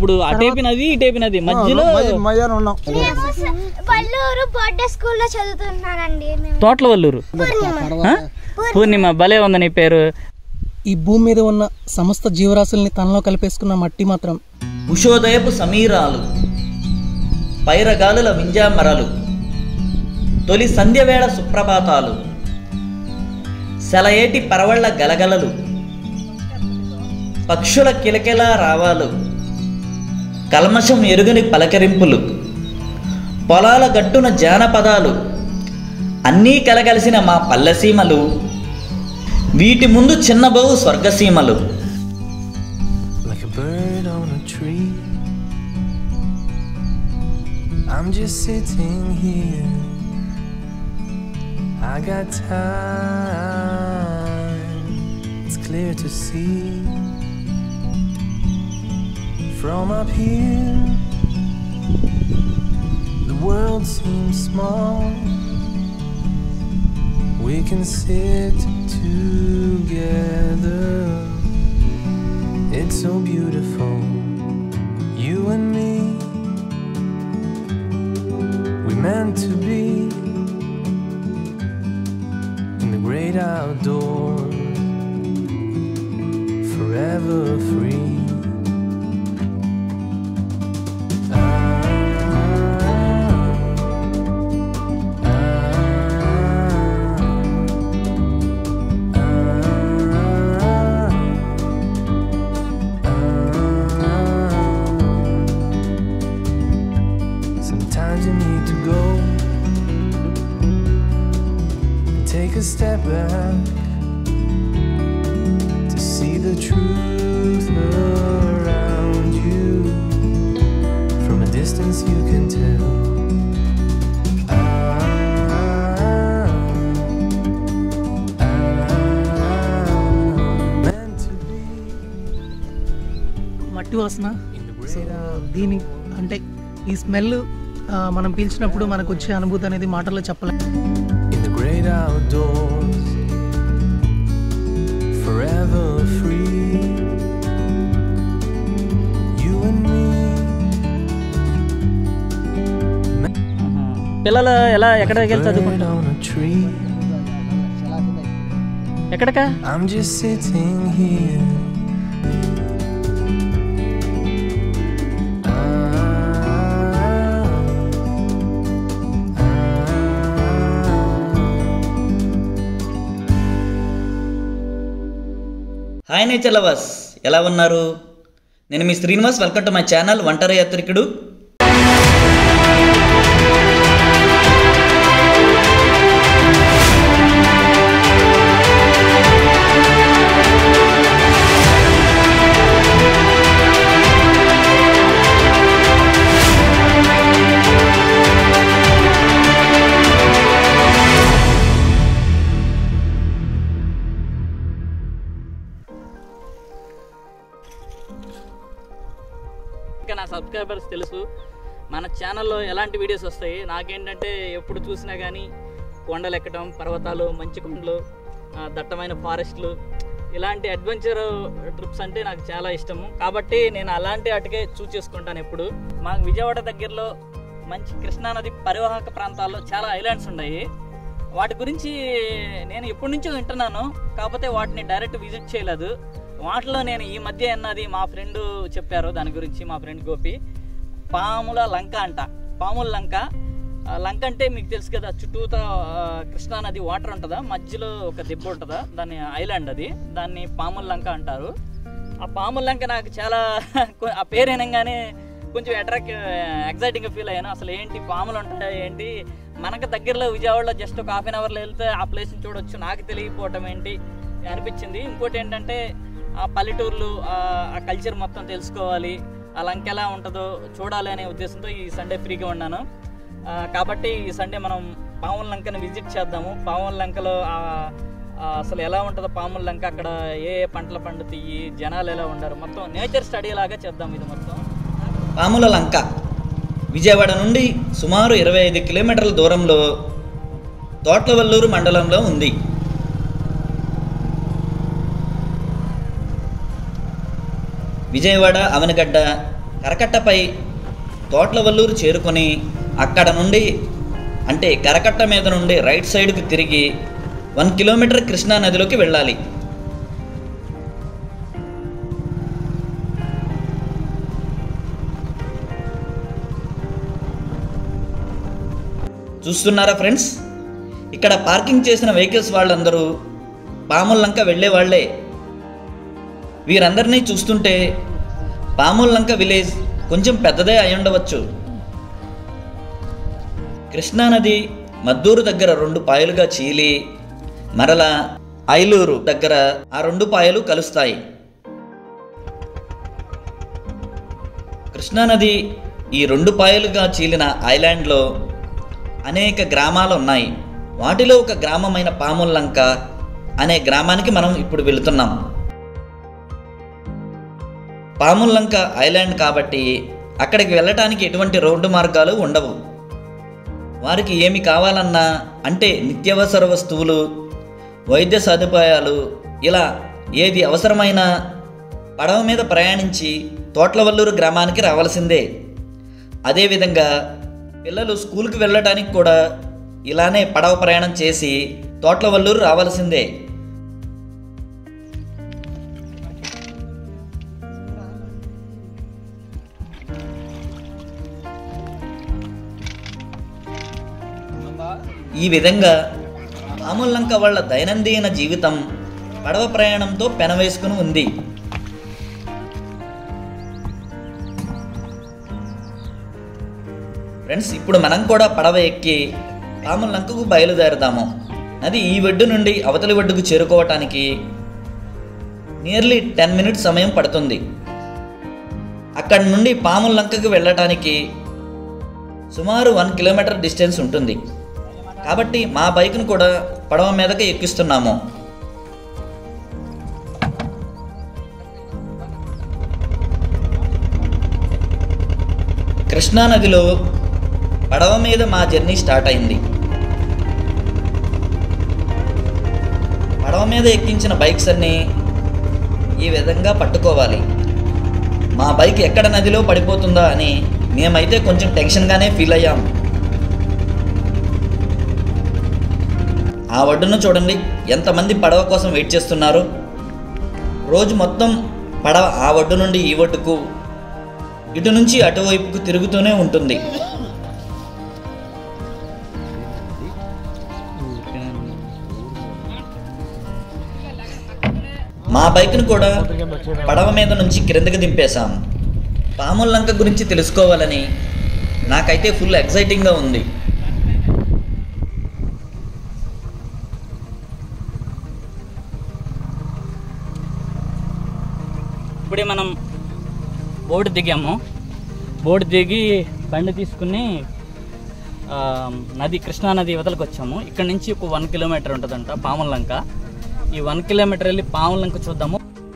ఇప్పుడు అటేపి నది ఇటేపి నది మధ్యలో మధ్యాహ్నం ఉన్నాం పల్లూరు బర్త్డే స్కూల్లో చదువుతున్నానండి మేము తోటల వల్లూరు ఆ? పూర్ణిమ భలే ఉంది నీ పేరు ఈ భూమి మీద ఉన్న సమస్త జీవరాశుల్ని తనలో కలిపేసుకున్న మట్టి మాత్రం ఉషోదయపు సమీరాలు పైరగాలుల వింజామరలు తొలి సంధ్యవేళ సుప్రభాతాలు సెలయేటి పరవళ్ళ గలగలలు పక్షుల కిలకిలా రావాలు కల్మషం ఎరుగని పలకరింపులు పొలాల గట్టున జానపదాలు అన్నీ కలగలిసిన మా పల్లెసీమలు వీటి ముందు చిన్నబోవు స్వర్గసీమలు like a bird on a tree. I'm just sitting here. I got time. It's clear to see from up here. The world seems small. We can sit together. It's so beautiful, you and me. We meant to be in the great outdoors, forever free. Sometimes you need to go and take a step back to see the truth around you. From a distance, you can tell. Ah, ah, meant to be మట్టి వాసన so దీని అంటే ఈ smell మనం పీల్చినప్పుడు మనకు వచ్చే అనుభూతి అనేది మాటల్లో చెప్పలేం in the great outdoors, forever free. You and me, పిల్లలు ఎలా ఎక్కడికి వెళ్ళి bird చదువుకుంటారు on a tree. ఎక్కడికా I'm just sitting here. Hi nature lovers ఎలా ఉన్నారు నేను మీ Srinivas welcome to my channel ఒంటరి యాత్రికుడు ఇంకా నా సబ్స్క్రైబర్స్ తెలుసు మన ఛానల్లో ఎలాంటి వీడియోస్ వస్తాయి నాకేంటంటే ఎప్పుడు చూసినా కానీ కొండలు ఎక్కడం పర్వతాలు మంచి కొండలు ఆ, దట్టమైన ఫారెస్ట్లు ఇలాంటి అడ్వెంచర్ ట్రిప్స్ అంటే నాకు చాలా ఇష్టము కాబట్టి నేను అలాంటి వాటికే చూస్ చేసుకుంటాను ఎప్పుడు మాకు విజయవాడ దగ్గరలో మంచి కృష్ణానది పరివాహక ప్రాంతాల్లో చాలా ఐలాండ్స్ ఉన్నాయి వాటి గురించి నేను ఎప్పటి నుంచో వింటున్నాను కాకపోతే వాటిని డైరెక్ట్ విజిట్ చేయలేదు వాటిలో నేను ఈ మధ్య అన్నది మా ఫ్రెండ్ చెప్పారు దాని గురించి మా ఫ్రెండ్ గోపి పాముల లంక అంట పాముల లంక ఆ లంక అంటే మీకు తెలుసు కదా చుట్టూతా ఆ, కృష్ణా నది వాటర్ ఉంటుందా మధ్యలో ఒక దెబ్బ ఉంటుందా దాని ఐలాండ్ అది దాన్ని పాముల లంక అంటారు ఆ పాముల లంక నాకు చాలా కొ- ఆ పేరు వినంగానే కొంచెం అట్రాక్ట్ ఎగ్జైటింగ్గా ఫీల్ అయ్యాను అసలు ఏంటి పాములు ఉంటాయి ఏంటి మనకు దగ్గరలో విజయవాడలో జస్ట్ ఒక హాఫ్ అన్ అవర్లో వెళ్తే ఆ ప్లేస్ని చూడొచ్చు నాకు తెలియకపోవటం ఏంటి అనిపించింది ఇంకోటి ఏంటంటే ఆ పల్లెటూర్లు ఆ ఆ కల్చర్ మొత్తం తెలుసుకోవాలి ఆ లంక ఎలా ఉంటుందో చూడాలి అనే ఉద్దేశంతో ఈ సండే ఫ్రీగా ఉన్నాను ఆ, కాబట్టి ఈ సండే మనం పాముల లంకని విజిట్ చేద్దాము పాముల లంకలో ఆ ఆ అసలు ఎలా ఉంటుందో పాముల లంక అక్కడ ఏ ఏ పంటలు పండుతాయి జనాలు ఎలా ఉండరు మొత్తం నేచర్ స్టడీ లాగా చేద్దాం ఇది మొత్తం పాముల లంక విజయవాడ నుండి సుమారు ఇరవై ఐదు కిలోమీటర్ల దూరంలో తోట్లవల్లూరు మండలంలో ఉంది విజయవాడ అవనగడ్డ కరకట్టపై తోట్లవల్లూరు చేరుకొని అక్కడ నుండి అంటే కరకట్ట మీద నుండి రైట్ సైడ్కి తిరిగి వన్ కిలోమీటర్ కృష్ణా నదిలోకి వెళ్ళాలి చూస్తున్నారా ఫ్రెండ్స్ ఇక్కడ పార్కింగ్ చేసిన వెహికల్స్ వాళ్ళందరూ పాముల్లంక వెళ్ళే వాళ్ళే వీరందరినీ చూస్తుంటే పాముల్లంక విలేజ్ కొంచెం పెద్దదే అయి ఉండవచ్చు కృష్ణానది మద్దూరు దగ్గర రెండు పాయలుగా చీలి మరల ఐలూరు దగ్గర ఆ రెండు పాయలు కలుస్తాయి కృష్ణానది ఈ రెండు పాయలుగా చీలిన ఐలాండ్లో అనేక గ్రామాలు ఉన్నాయి వాటిలో ఒక గ్రామమైన పాముల్లంక అనే గ్రామానికి మనం ఇప్పుడు వెళుతున్నాం పాముల్లంక ఐలాండ్ కాబట్టి అక్కడికి వెళ్ళటానికి ఎటువంటి రోడ్డు మార్గాలు ఉండవు వారికి ఏమి కావాలన్నా అంటే నిత్యావసర వస్తువులు వైద్య సదుపాయాలు ఇలా ఏది అవసరమైనా పడవ మీద ప్రయాణించి తోట్లవల్లూరు గ్రామానికి రావాల్సిందే అదేవిధంగా పిల్లలు స్కూల్కి వెళ్ళడానికి కూడా ఇలానే పడవ ప్రయాణం చేసి తోట్లవల్లూరు రావాల్సిందే ఈ విధంగా పాముల్లంక వాళ్ళ దైనందిన జీవితం పడవ ప్రయాణంతో పెనవేసుకుని ఉంది ఫ్రెండ్స్ ఇప్పుడు మనం కూడా పడవ ఎక్కి పాముల్లంకకు బయలుదేరుదాము నది ఈ ఒడ్డు నుండి అవతలి ఒడ్డుకు చేరుకోవటానికి నియర్లీ టెన్ మినిట్స్ సమయం పడుతుంది అక్కడి నుండి పాముల్లంకకు వెళ్ళటానికి సుమారు వన్ కిలోమీటర్ డిస్టెన్స్ ఉంటుంది కాబట్టి మా బైక్ను కూడా పడవ మీదకి ఎక్కిస్తున్నాము కృష్ణానదిలో పడవ మీద మా జర్నీ స్టార్ట్ అయింది పడవ మీద ఎక్కించిన బైక్స్ అన్నీ ఈ విధంగా పట్టుకోవాలి మా బైక్ ఎక్కడ నదిలో పడిపోతుందా అని మేమైతే కొంచెం టెన్షన్గానే ఫీల్ అయ్యాం ఆ ఒడ్డును చూడండి ఎంతమంది పడవ కోసం వెయిట్ చేస్తున్నారు రోజు మొత్తం పడవ ఆ ఒడ్డు నుండి ఈ ఒడ్డుకు ఇటు నుంచి అటువైపుకు తిరుగుతూనే ఉంటుంది మా బైక్ను కూడా పడవ మీద నుంచి క్రిందకి దింపేశాం పాముల్లంక గురించి తెలుసుకోవాలని నాకైతే ఫుల్ ఎగ్జైటింగ్గా ఉంది ఇప్పుడే మనం బోర్డు దిగాము బోర్డు దిగి బండి తీసుకుని ఆ, నది కృష్ణా నది ఇవతలకు వచ్చాము ఇక్కడ నుంచి ఒక వన్ కిలోమీటర్ ఉంటుందంట పాములంక ఈ వన్ కిలోమీటర్ వెళ్ళి పాములంక చూద్దాము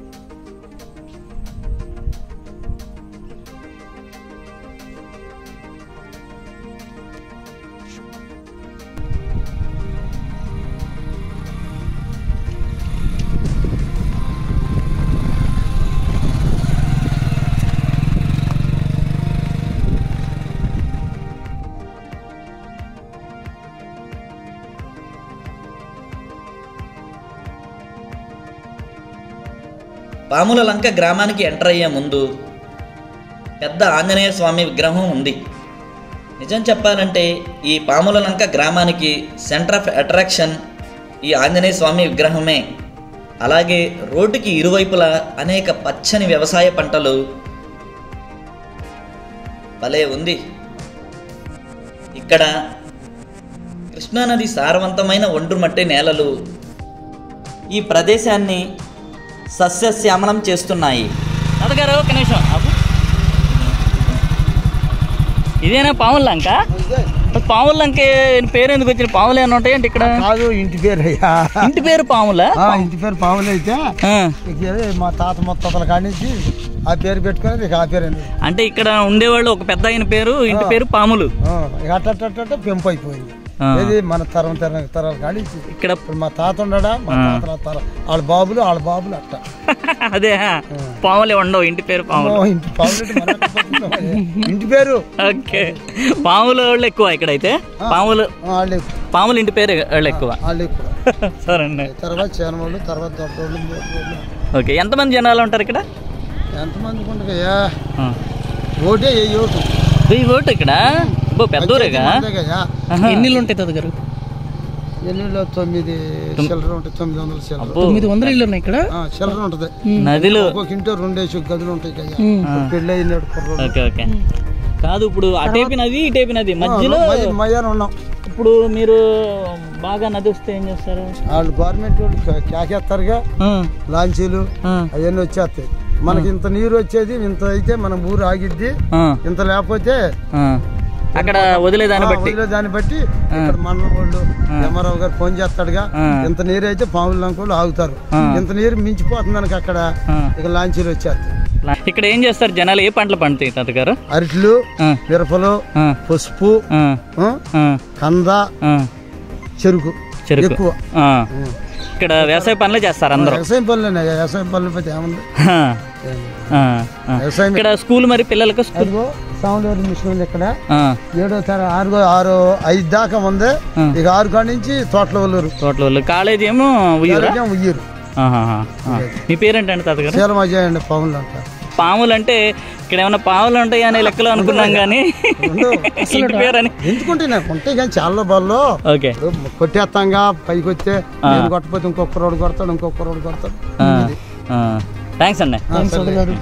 పాముల లంక గ్రామానికి ఎంటర్ అయ్యే ముందు పెద్ద ఆంజనేయ స్వామి విగ్రహం ఉంది నిజం చెప్పాలంటే ఈ పాముల లంక గ్రామానికి సెంటర్ ఆఫ్ అట్రాక్షన్ ఈ ఆంజనేయ స్వామి విగ్రహమే అలాగే రోడ్డుకి ఇరువైపులా అనేక పచ్చని వ్యవసాయ పంటలు భలే ఉంది ఇక్కడ కృష్ణానది సారవంతమైన ఒండ్రు మట్టి నేలలు ఈ ప్రదేశాన్ని సస్యశ్యామలం చేస్తున్నాయి తాతగారు ఒక నిమిషం ఆపు. ఇదేనా పాములంక పాములంక పేరు ఎందుకు వచ్చిన పాములు ఏమైనా ఉంటాయంటే ఇక్కడ కాదు ఇంటి పేరు అయ్యా ఇంటి పేరు పాములా ఆ, ఇంటి పేరు పాములు అయితే ఆ. ఇక ఇది మా తాత మొత్తల కానించి ఆ పేరు పెట్టుకునేది ఇక ఆ పేరు అండి అంటే ఇక్కడ ఉండేవాళ్ళు ఒక పెద్ద ఆయన పేరు ఇంటి పేరు పాములు ఆ, ఇక అట్ట అట్ట అట్ట అట్ట పెంపు అయిపోయింది ఆ. ఏది మన తరం తరం తరాలు కానించి ఇక్కడ ఇప్పుడు మా తాత ఉండడా మా తాతల తరం వాళ్ళ బాబులు వాళ్ళ బాబులు అట్ట అదే పాములే ఉండవు ఇంటి పేరు పాములు ఓ, ఇంటి పాములు అంటే మన అట్ట పోతుందా? ఇంటి పేరు ఓకే పాముల వాళ్ళు ఎక్కువ ఇక్కడైతే పాములు ఆ, వాళ్ళు పాములు ఇంటి పేరు వాళ్ళు ఎక్కువ వాళ్ళు ఎక్కువ సరే అండి తర్వాత చేనవాళ్ళు తర్వాత దొడ్డోళ్ళు మూడోళ్ళు. ఓకే ఎంతమంది జనాలు ఉంటారు ఇక్కడ ఎంతమందికి ఉండగా ఆ. ఓటే ఏ ఓటు వెయ్యి ఓటు ఇక్కడ బో పెద్ద ఊరేగా అంతేగా ఆహా. ఎన్ని ఇళ్ళు ఉంటాయి తాతగారు ఎన్నిలో తొమ్మిది చిల్లర ఉంటుంది తొమ్మిది వందల చిల్లర అబ్బో. తొమ్మిది వందల ఇళ్ళు ఉన్నాయి ఇక్కడ ఆ, చిల్లర ఉంటుంది నదిలు ఒక్కొక్క ఇంట్లో రెండేసి గదులు ఉంటాయి కదా ఉమ్. పెళ్ళి అయినాడు కుర్రోడు ఓకే ఓకే కాదు ఇప్పుడు అటేపి నది ఇటేపి నది మధ్యలో మయ్యాన ఉన్నాం ఇప్పుడు మీరు బాగా నది వస్తే ఏం చేస్తారు వాళ్ళు గవర్నమెంట్ వాళ్ళు కా- కాకేస్తారుగా ఆ, లాంచీలు ఆ, అవన్నీ వచ్చేస్తాయి మనకి ఇంత నీరు వచ్చేది ఇంత అయితే మన ఊరు ఆగిద్ది ఆ, ఇంత లేకపోతే ఆ. అక్కడ వదిలేదాన్ని ఆ, బట్టి వదిలే దాన్ని బట్టి ఇక్కడ మన వాళ్ళు యమారావు గారు ఫోన్ చేస్తాడుగా ఆ. ఇంత నీరు అయితే పాములు లంకోళ్ళు ఆగుతారు ఆ. ఇంత నీరు మించిపోతుంది మనకి అక్కడ ఆ. ఇక లాంచీలు వచ్చేస్తాయి ఇక్కడ ఏం చేస్తారు జనాలు ఏ పంటలు పండుతాయి తాతగారు అరటిలు ఆ, మిరపలు ఆ, పసుపు ఆ, ఆ, ఆ, కంద ఆ. చెరుకు చెరుకు ఎక్కువ ఆ. ఇక్కడ వ్యవసాయ పనులే చేస్తారు అందరూ వ్యవసాయం పనులు వ్యవసాయం పనులు పెట్టి ఏముంది ఆ, ఆ, ఆ. వ్యవసాయం ఇక్కడ స్కూల్ మరి పిల్లలకు స్కూల్ అదిగో సౌండ్ వేర్ మిషన్ ఉంది ఇక్కడ ఆ, ఏడో తర ఆరు ఆరు ఐదు దాకా ఉంది ఆ. ఇక ఆరు కాడి నుంచి తోటల వల్లూరు తోటల వాళ్ళు కాలేజ్ ఏమో ఉయ్యూరా ఉయ్యూరు ఆహాహా. ఆ. మీ పేరేంటండి తాతగారు శీలం అజయ్ అండి పాములు అంట పాములు అంటే ఇక్కడ ఏమైనా పాములు ఉంటాయి అనే లెక్కలో అనుకున్నాం కానీ ఇంటి పేరు అని ఎందుకుంటే నాకు ఉంటాయి కానీ చాలా బాల్లో ఓకే కొట్టేస్తాంగా పైకి వస్తే నేను కొట్టపోతే ఇంకొక రోడ్డు కొడతాడు ఇంకొక రోడ్డు కొడతాడు ఇది. థ్యాంక్స్ అండి ఆ, సరే.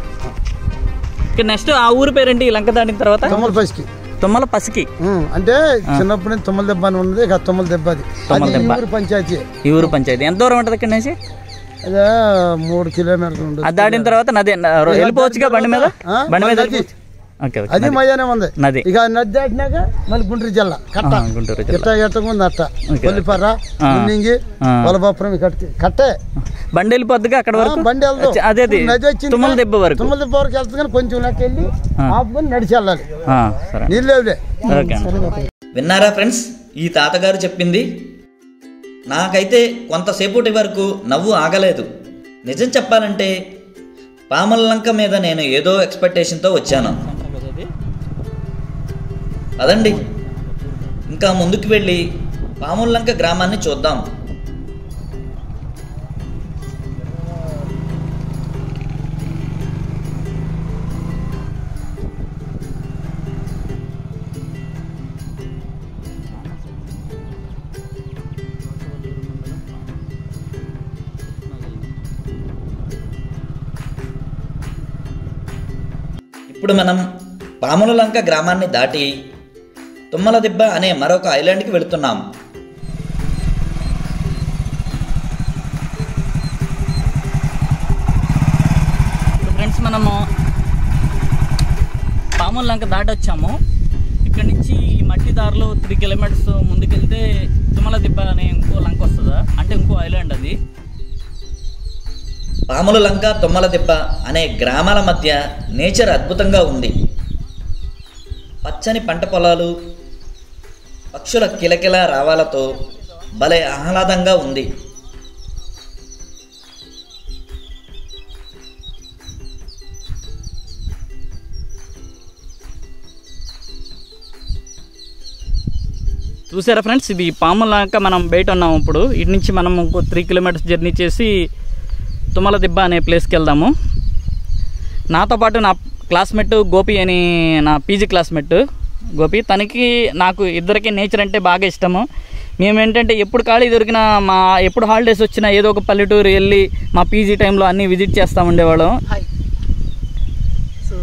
ఇక నెక్స్ట్ ఆ ఊరు పేరేంటి ఈ లంక దాటిన తర్వాత తుమ్మల పసికి తుమ్మల పసికి ఉమ్, అంటే చిన్నప్పుడు నుంచి తుమ్మల దెబ్బ అని ఉన్నది ఇక తుమ్మల దెబ్బ అది తుమ్మల అది ఈ దెబ్బ. ఊరు పంచాయతీ ఈ ఊరు పంచాయతీ ఎంత దూరం ఉంటుంది ఇక్కడ నుంచి అదే మూడు కిలోమీటర్లు ఉండదు అది దాటిన తర్వాత నది న- వెళ్ళిపోవచ్చుగా బండి మీద ఆ, బండి మీద నది. వెళ్ళిపోవచ్చు. ఓకే ఓకే అది మయ్యానే ఉంది నది ఇక నది దాటినాక మళ్ళీ గుంటూరు జిల్లా కట్ట ఆహా, గుంటూరు జిల్లా ఎట్ట ఎట్టకుంది అట్ట ఓకే. కొల్లిపర్ర ఆ. మున్నింగి ఆ. వలబాపురం కట్టే కట్టే బండి వెళ్ళిపోద్దుగా అక్కడ ఆ, వరకు బండి వెళ్దాం అచ్చా, అదే అది నది వచ్చింది తుమ్మల దెబ్బ వరకు తుమ్మల దెబ్బ వరకు వెళ్తుంది కానీ కొంచెం నాకు వెళ్ళి ఆపుకొని నడిచి వెళ్ళాలి ఆ, సరే నీళ్ళు లేవులే ఓకే అండి. విన్నారా ఫ్రెండ్స్ ఈ తాతగారు చెప్పింది నాకైతే కొంతసేపటి వరకు నవ్వు ఆగలేదు నిజం చెప్పాలంటే పామల లంక మీద నేను ఏదో ఎక్స్పెక్టేషన్తో వచ్చాను పదండి ఇంకా ముందుకు వెళ్ళి పాముల లంక గ్రామాన్ని చూద్దాం ఇప్పుడు మనం పాముల లంక గ్రామాన్ని దాటి తుమ్మల దిబ్బ అనే మరొక ఐలాండ్కి వెళుతున్నాం ఇప్పుడు ఫ్రెండ్స్ మనము పాముల లంక దాటొచ్చాము ఇక్కడ నుంచి ఈ మట్టి దారిలో త్రీ కిలోమీటర్స్ ముందుకెళ్తే తుమ్మల దిబ్బ అనే ఇంకో లంక వస్తుందా అంటే ఇంకో ఐలాండ్ అది పాముల లంక తుమ్మల దిబ్బ అనే గ్రామాల మధ్య నేచర్ అద్భుతంగా ఉంది పచ్చని పంట పొలాలు పక్షుల కిలకిల రావాలతో భలే ఆహ్లాదంగా ఉంది చూసారా ఫ్రెండ్స్ ఇది పాముల లంక మనం బయట ఉన్నాము ఇప్పుడు ఇటు నుంచి మనం ఇంకో త్రీ కిలోమీటర్స్ జర్నీ చేసి తుమ్మల దిబ్బ అనే ప్లేస్కి వెళ్దాము నాతో పాటు నా క్లాస్మేట్ గోపి అని నా పీజీ క్లాస్మేట్ గోపి తనకి నాకు ఇద్దరికి నేచర్ అంటే బాగా ఇష్టము మేము ఏంటంటే ఎప్పుడు ఖాళీ దొరికినా మా ఎప్పుడు హాలిడేస్ వచ్చినా ఏదో ఒక పల్లెటూరు వెళ్ళి మా పీజీ టైంలో అన్నీ విజిట్ చేస్తూ ఉండేవాళ్ళం హాయ్ సో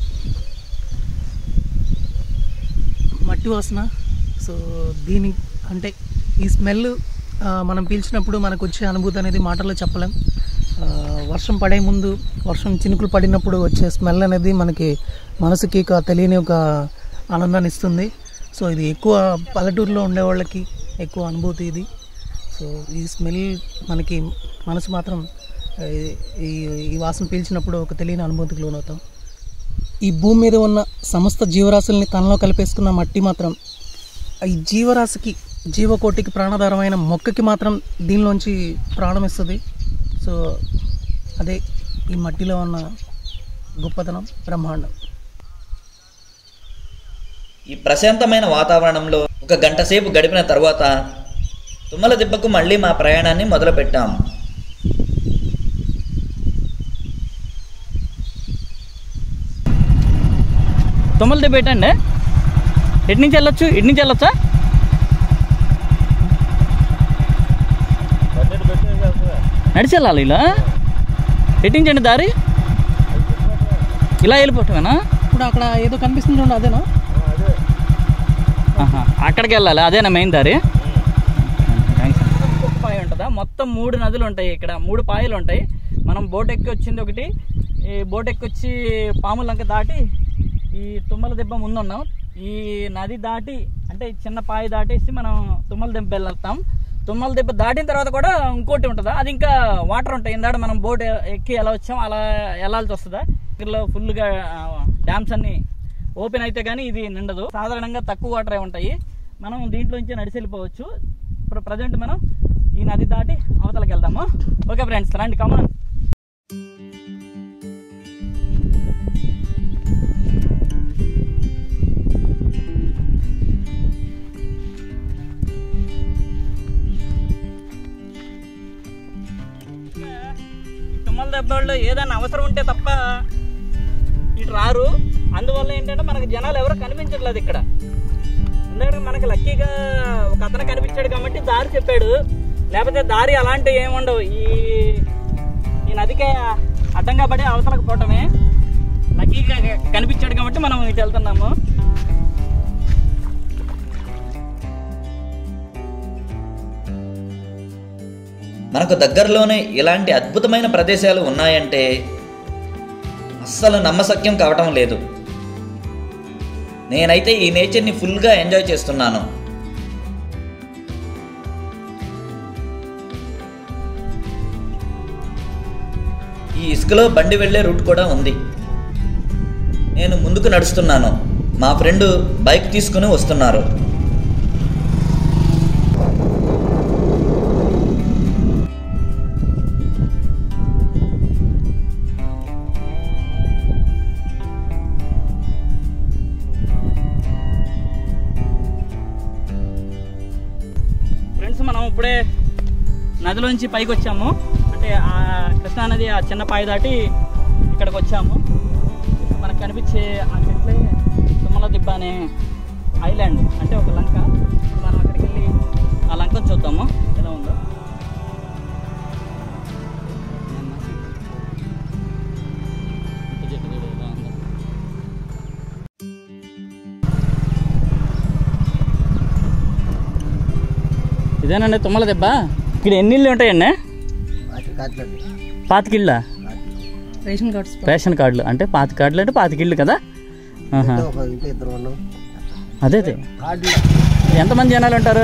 మట్టి వాసన సో దీని అంటే ఈ స్మెల్ మనం పీల్చినప్పుడు మనకు వచ్చే అనుభూతి అనేది మాటల్లో చెప్పలేం ఆ, వర్షం పడే ముందు వర్షం చినుకులు పడినప్పుడు వచ్చే స్మెల్ అనేది మనకి మనసుకి ఒక తెలియని ఒక ఆనందాన్ని ఇస్తుంది సో ఇది ఎక్కువ పల్లెటూరులో ఉండే వాళ్ళకి ఎక్కువ అనుభూతి ఇది సో ఈ స్మెల్ మనకి మనసు మాత్రం ఆ, ఈ ఈ వాసన పీల్చినప్పుడు ఒక తెలియని అనుభూతికి లోనవుతాం ఈ భూమి మీద ఉన్న సమస్త జీవరాశుల్ని తనలో కలిపేసుకున్న మట్టి మాత్రం ఈ జీవరాశికి జీవకోటికి ప్రాణాధారమైన మొక్కకి మాత్రం దీనిలోంచి ప్రాణం ఇస్తుంది సో అదే ఈ మట్టిలో ఉన్న గొప్పతనం బ్రహ్మాండం ఈ ప్రశాంతమైన వాతావరణంలో ఒక గంట సేపు గడిపిన తర్వాత తుమ్మల దిబ్బకు మళ్ళీ మా ప్రయాణాన్ని మొదలుపెట్టాం తుమ్మల దెబ్బ ఏంటండి ఎటు నుంచి వెళ్ళొచ్చు ఇటు నుంచి వెళ్ళొచ్చా నడిచి వెళ్ళాలి ఇలా ఎటు నుంచి అండి దారి ఇలా వెళ్ళిపోవటమేనా ఇప్పుడు అక్కడ ఏదో కనిపిస్తుంది చూడండి అదేనా ఆహా, అక్కడికి వెళ్ళాలి అదేనా మెయిన్ దారి ఒక్కొక్క పాయ ఉంటుందా మొత్తం మూడు నదులు ఉంటాయి ఇక్కడ మూడు పాయలు ఉంటాయి మనం బోట్ ఎక్కి వచ్చింది ఒకటి ఈ బోట్ ఎక్కి వచ్చి పాములంక దాటి ఈ తుమ్మల దెబ్బ ముందున్నాం ఈ నది దాటి అంటే ఈ చిన్న పాయ దాటేసి మనం తుమ్మల దెబ్బ వెళ్తాం తుమ్మల దెబ్బ దాటిన తర్వాత కూడా ఇంకోటి ఉంటుందా అది ఇంకా వాటర్ ఉంటాయి ఇందాక మనం బోట్ ఎక్కి ఎలా వచ్చాం అలా వెళ్ళాల్సి వస్తుందా దగ్గరలో ఫుల్గా డ్యామ్స్ అన్ని ఓపెన్ అయితే కానీ ఇది నిండదు సాధారణంగా తక్కువ వాటరే ఉంటాయి మనం దీంట్లోంచి నడిచి వెళ్ళిపోవచ్చు ఇప్పుడు ప్రజెంట్ మనం ఈ నది దాటి అవతలకి వెళ్దాము ఓకే ఫ్రెండ్స్ రండి కమాన్ తుమ్మల దెబ్బల్లో ఏదైనా అవసరం ఉంటే తప్ప ఇటు రారు అందువల్ల ఏంటంటే మనకు జనాలు ఎవరు కనిపించట్లేదు ఇక్కడ ఎందుకంటే మనకి లక్కీగా ఒక అతను కనిపించాడు కాబట్టి దారి చెప్పాడు లేకపోతే దారి అలాంటివి ఏమి ఉండవు ఈ ఈ నదికే అడ్డంగా పడి అవతలకు పోవటమే లక్కీగా కనిపించాడు కాబట్టి మనం ఇటు వెళ్తున్నాము మనకు దగ్గరలోనే ఇలాంటి అద్భుతమైన ప్రదేశాలు ఉన్నాయంటే అస్సలు నమ్మశక్యం కావటం లేదు నేనైతే ఈ నేచర్ని ఫుల్గా ఎంజాయ్ చేస్తున్నాను ఈ ఇసుకలో బండి వెళ్ళే రూట్ కూడా ఉంది నేను ముందుకు నడుస్తున్నాను మా ఫ్రెండ్ బైక్ తీసుకుని వస్తున్నారు ఫ్రెండ్స్ మనం ఇప్పుడే నదిలోంచి పైకి వచ్చాము అంటే ఆ కృష్ణా నది ఆ చిన్న పాయ దాటి ఇక్కడికి వచ్చాము మనకు కనిపించే ఆ చెట్లే తుమ్మల దిబ్బ అనే ఐలాండ్ అంటే ఒక లంక ఇప్పుడు మనం అక్కడికి వెళ్ళి ఆ లంకను చూద్దాము ఎలా ఉందో ఇంత చెట్టు చూడు ఎలా ఉందో. ఇదేనండి తుమ్మల దెబ్బ ఇక్కడ ఎన్ని ఇళ్ళు ఉంటాయండి పాతికిళ్ళ రేషన్ కార్డ్స్ రేషన్ కార్డులు అంటే పాతి కార్డులు అంటే పాతికిళ్ళు కదా ఆహా. ఇద్దరు ఉన్నాం అదే అదే ఎంతమంది జనాలు ఉంటారు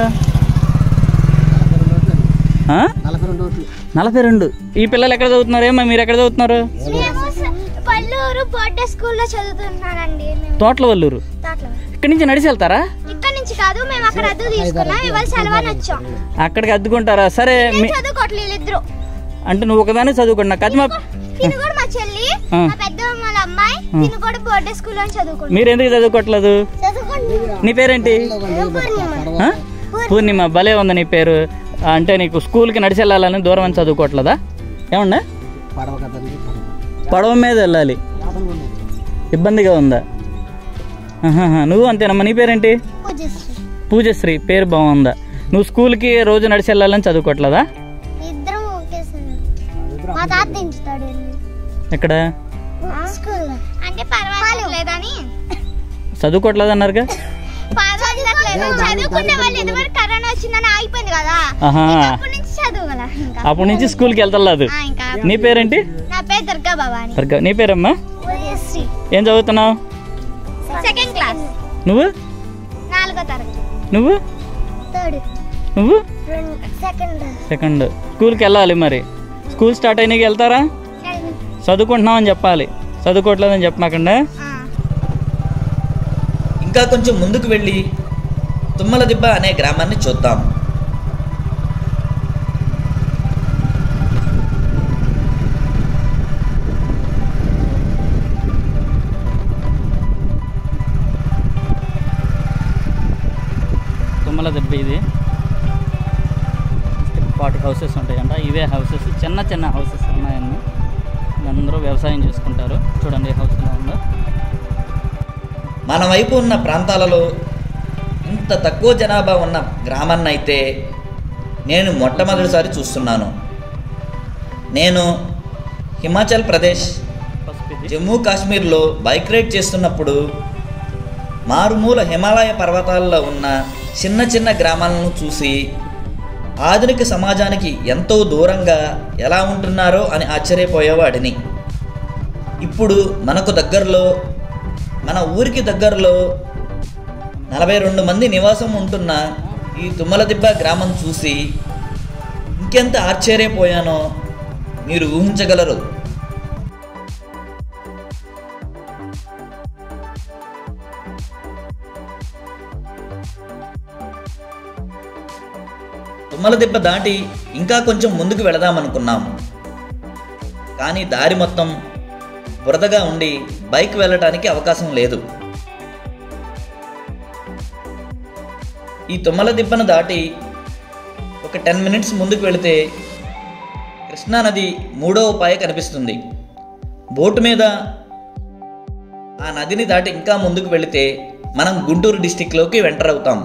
ఆ? నలభై రెండు ఓట్లు నలభై రెండు ఈ పిల్లలు ఎక్కడ చదువుతున్నారు ఏమో మీరు ఎక్కడ చదువుతున్నారు మేము స- పల్లూరు బర్త్డే స్కూల్లో చదువుతున్నానండి మేము తోటల వల్లూరు దాంట్లో ఇక్కడి నుంచి నడిచి వెళ్తారా ఇక్కడ నుంచి కాదు మేము అక్కడ అద్దె తీసుకున్నాం ఇవాళ సెలవని వచ్చాం అక్కడికి అద్దుకుంటారా సరే మీ చదువుకోవట్లేదు ఇద్దరు అంటే నువ్వు ఒకదానే చదువుకున్నా కదిమా తిను కూడా మా చెల్లి ఆ. మా పెద్ద వాళ్ళ అమ్మాయి తిను కూడా బర్త్డే స్కూల్లో చదువుకుంటాం మీరు ఎందుకు చదువుకోవట్లేదు నీ పేరేంటి ఆ? పూర్ణిమ భలే ఉంది నీ పేరు ఆ, అంటే నీకు స్కూల్కి నడిచి వెళ్ళాలని దూరం అని చదువుకోవట్లేదా ఏమన్నా పడవ కదండి పడవ పడవ మీద వెళ్ళాలి ఇబ్బందిగా ఉందా ఆహాహా. నువ్వు అంతేనమ్మా నీ పేరేంటి పూజశ్రీ పేరు బాగుందా నువ్వు స్కూల్కి రోజు నడిచి వెళ్ళాలని చదువుకోవట్లేదా ఇద్దరం ఒకేసారి మా తాత దించుతాడు ఎక్కడ స్కూల్ అంటే పర్వాలేదని చదువుకోవట్లేదు అన్నారుగా పర్వాలేదు చదువుకునే వాళ్ళు ఇదివరకు కరోనా వచ్చిందని ఆగిపోయింది కదా ఆహా అప్పటి నుంచి చదువుగల ఇంకా అప్పటి నుంచి స్కూల్కి వెళ్తలేదు ఆ, ఇంకా నీ పేరేంటి నా పేరు దుర్గా భవాని దుర్గా నీ పేరమ్మా ఉదయశ్రీ ఏం చదువుతున్నావు సెకండ్ క్లాస్ నువ్వు నాలుగో తరగతి నువ్వు థర్డ్ నువ్వు సెకండ్ సెకండ్ స్కూల్కి వెళ్ళాలి మరి స్కూల్ స్టార్ట్ అయినాక వెళ్తారా చదువుకుంటున్నామని చెప్పాలి చదువుకోవట్లేదని చెప్పమాకండి ఇంకా కొంచెం ముందుకు వెళ్ళి తుమ్మల దిబ్బ అనే గ్రామాన్ని చూద్దాం తుమ్మల దెబ్బ ఇది ఫార్టీ హౌసెస్ ఉంటాయంట ఇవే హౌసెస్ చిన్న చిన్న హౌసెస్ ఉన్నాయన్ని అందరూ వ్యవసాయం చేసుకుంటారు చూడండి ఈ హౌస్ ఎలా ఉందో మన వైపు ఉన్న ప్రాంతాలలో ఇంత తక్కువ జనాభా ఉన్న గ్రామాన్ని అయితే నేను మొట్టమొదటిసారి చూస్తున్నాను నేను హిమాచల్ ప్రదేశ్ పసుపు ఇది జమ్మూ కాశ్మీర్లో బైక్ రైడ్ చేస్తున్నప్పుడు మారుమూల హిమాలయ పర్వతాల్లో ఉన్న చిన్న చిన్న గ్రామాలను చూసి ఆధునిక సమాజానికి ఎంతో దూరంగా ఎలా ఉంటున్నారో అని ఆశ్చర్యపోయేవాడిని ఇప్పుడు మనకు దగ్గరలో మన ఊరికి దగ్గరలో నలభై రెండు మంది నివాసం ఉంటున్న ఈ తుమ్మలదిబ్బ గ్రామం చూసి ఇంకెంత ఆశ్చర్యపోయానో మీరు ఊహించగలరు తుమ్మల దెబ్బ దాటి ఇంకా కొంచెం ముందుకు వెళదామనుకున్నాం కానీ దారి మొత్తం బురదగా ఉండి బైక్ వెళ్ళటానికి అవకాశం లేదు ఈ తుమ్మల దిబ్బను దాటి ఒక టెన్ మినిట్స్ ముందుకు వెళితే కృష్ణానది మూడవ పాయ కనిపిస్తుంది బోటు మీద ఆ నదిని దాటి ఇంకా ముందుకు వెళితే మనం గుంటూరు డిస్టిక్లోకి ఎంటర్ అవుతాం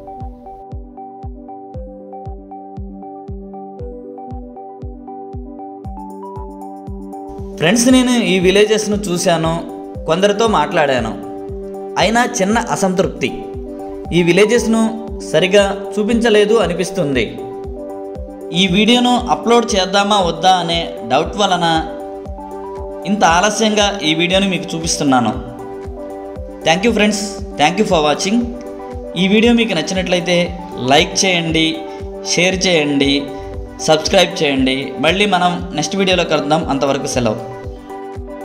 ఫ్రెండ్స్ నేను ఈ విలేజెస్ను చూశాను కొందరితో మాట్లాడాను అయినా చిన్న అసంతృప్తి ఈ విలేజెస్ను సరిగా చూపించలేదు అనిపిస్తుంది ఈ వీడియోను అప్లోడ్ చేద్దామా వద్దా అనే డౌట్ వలన ఇంత ఆలస్యంగా ఈ వీడియోని మీకు చూపిస్తున్నాను thank you friends thank you for watching ఈ వీడియో మీకు నచ్చినట్లయితే లైక్ చేయండి షేర్ చేయండి సబ్స్క్రైబ్ చేయండి మళ్ళీ మనం నెక్స్ట్ వీడియోలో కలుద్దాం అంతవరకు సెలవు